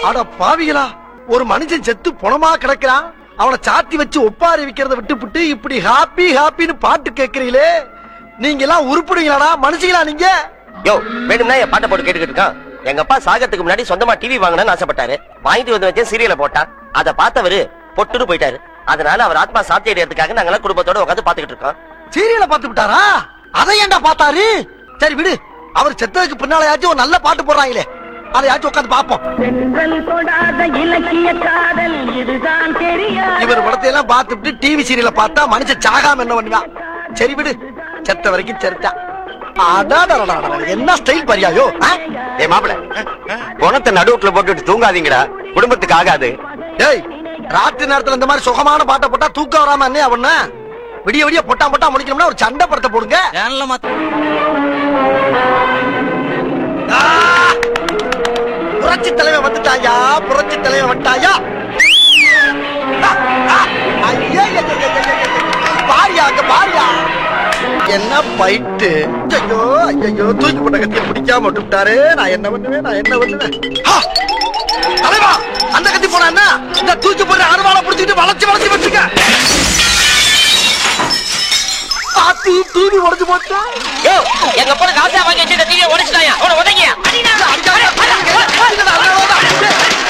அட பாவிகளா ஒரு மனுஷன் செத்து பொணமா கிடக்கிறான் அவனை சாத்தி வச்சு ஒப்பாரி வைக்கிறத விட்டுப்புட்டு இப்படி ஹாப்பி ஹாப்பின்னு பாட்டு கேக்குறீங்களே நீங்க எல்லாம் உருப்பிடுவீங்களாடா மனுஷங்களா நீங்க யோ வேணும்னா என் பாட்டை போட்டு கேட்டுக்கிட்டு இருக்கான் எங்க அப்பா சாகத்துக்கு முன்னாடி சொந்தமா டிவி வாங்கணும்னு ஆசைப்பட்டாரு வாங்கிட்டு வந்து வச்சேன் சீரியலை போட்டான் அதை பார்த்தவரு பொட்டுன்னு போயிட்டாரு அதனால அவர் ஆத்மா சாத்தி அடையறதுக்காக நாங்கெல்லாம் குடும்பத்தோட உட்காந்து பாத்துக்கிட்டு இருக்கோம் சீரியலை பார்த்து விட்டாரா அதை ஏன்டா பார்த்தாரு சரி விடு அவர் செத்ததுக்கு பின்னாலயாச்சும் ஒரு நல்ல பாட்டு போடுறாங்களே அதையாச்சும் உட்காந்து பாப்போம் சென்றல் தொடாத இலக்கிய காதல் இதுதான் தெரியாது இவர் படத்தை எல்லாம் பார்த்துட்டு டிவி சீரியலை பார்த்தா மனுஷன் சாகாம என்ன பண்ணுவான் சரி விடு செத்த வரைக்கும் செத்தான் அடாடா என்ன ஸ்டைல் பரியாயோ ஆ? ஏ மாப்பிள குணத்தை நடுவுக்குள்ள போட்டுட்டு தூங்காதீங்கடா குடும்பத்துக்கு ஆகாது டேய் ராத்திரி நேரத்துல இந்த மாதிரி சுகமான பாட்டை போட்டா தூக்கம் வராம என்ன அவன விடிய விடிய பொட்டா பொட்டா முடிக்கணும்னா ஒரு சண்டை படத்தை போடுங்க ஆ! புரட்சி தலைவன் வந்துட்டாயா புரட்சி தலைவன் வந்துட்டாயா ஆ, ஆ, ஐயா, ஐயா, ஐயா, ஐயா, ஐயா, ஐயா. பாரியா அங்க பாரியா என்ன பைட்டு ஐயோ ஐயோ தூக்கி போட்ட கத்தியை பிடிக்காம விட்டுட்டாரு நான் என்ன பண்ணுவேன் நான் என்ன பண்ணுவேன் ஆ! தலைவா அந்த கத்தி போனா என்ன இந்த தூக்கி போடுற அருவாளை பிடிச்சிட்டு வளைச்சு வளைச்சு வச்சுக்க ஆத்தி டிவி உடச்சு போட்டு யோ எங்க பொண்ணு காசா வாங்கி வச்சிருந்த டிவியை உடைச்சிட்டாயா அவனை உதங்கியா அடிக்காத, அடிக்காத, அடிக்காத, அடிக்காத, அடிக்காத.